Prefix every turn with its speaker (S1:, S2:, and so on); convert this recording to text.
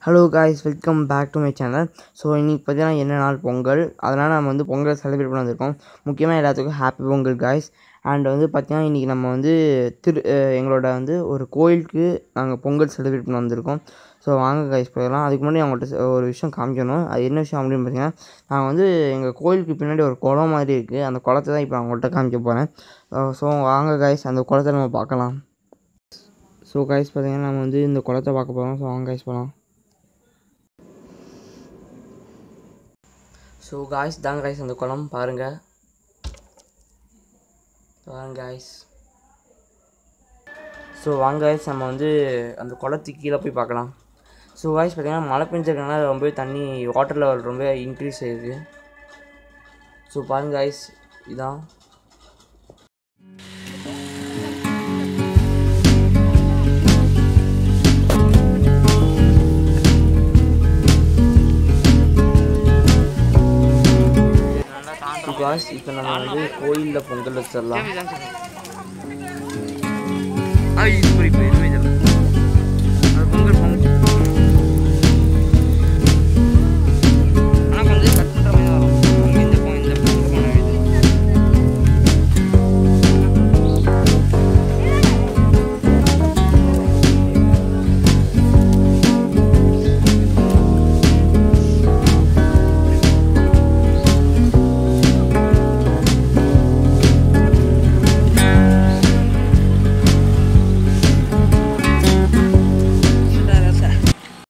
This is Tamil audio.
S1: hello guys welcome back to my channel so இன்றைக்கி பார்த்தீங்கன்னா என்ன நாள் பொங்கல் அதனால் நம்ம வந்து பொங்கல் செலிப்ரேட் பண்ண வந்திருக்கோம் முக்கியமாக எல்லாத்துக்கும் ஹாப்பி பொங்கல் காய்ஸ் அண்ட் வந்து பார்த்தீங்கன்னா இன்றைக்கி நம்ம வந்து திரு அஹ் எங்களோட வந்து ஒரு கோயிலுக்கு நாங்கள் பொங்கல் செலிப்ரேட் பண்ண வந்திருக்கோம் ஸோ வாங்க காய்ஸ் போயிடலாம் அதுக்கு முன்னாடி அவங்கள்ட்ட ச- ஒரு விஷயம் காமிக்கணும் அது என்ன விஷயம் அப்படின்னு பார்த்தீங்கன்னா நாங்கள் வந்து எங்கள் கோயிலுக்கு பின்னாடி ஒரு குளம் மாதிரி இருக்குது அந்த குளத்தை தான் இப்போ அவங்கள்ட்ட காமிக்க போகிறேன் ஸோ வாங்க காய்ஸ் அந்த குளத்தை நம்ம பார்க்கலாம் ஸோ காய்ஸ் பார்த்தீங்கன்னா நம்ம வந்து இந்த குளத்தை பார்க்க போகிறோம் ஸோ வாங்க காய்ஸ் போகலாம் ஸோ காய்ஸ் தாங்க காய்ஸ் அந்த குளம் பாருங்கள் பாருங்க காய்ஸ் ஸோ வாங்க காய்ஸ் நம்ம வந்து அந்த குளத்துக்கு கீழே போய் பார்க்கலாம் ஸோ காய்ஸ் பார்த்தீங்கன்னா மழை பெஞ்சிருக்கனால ரொம்பவே தண்ணி வாட்டர் லெவல் ரொம்ப இன்க்ரீஸ் ஆயிருக்கு ஸோ பாருங்க காய்ஸ் இதான் காய்ஸ் இப்போ நம்ம வந்து கோயிலில் பொங்கல் வச்சிடலாம்
S2: ஆ இது புரியுது எதுவுமே தெரியல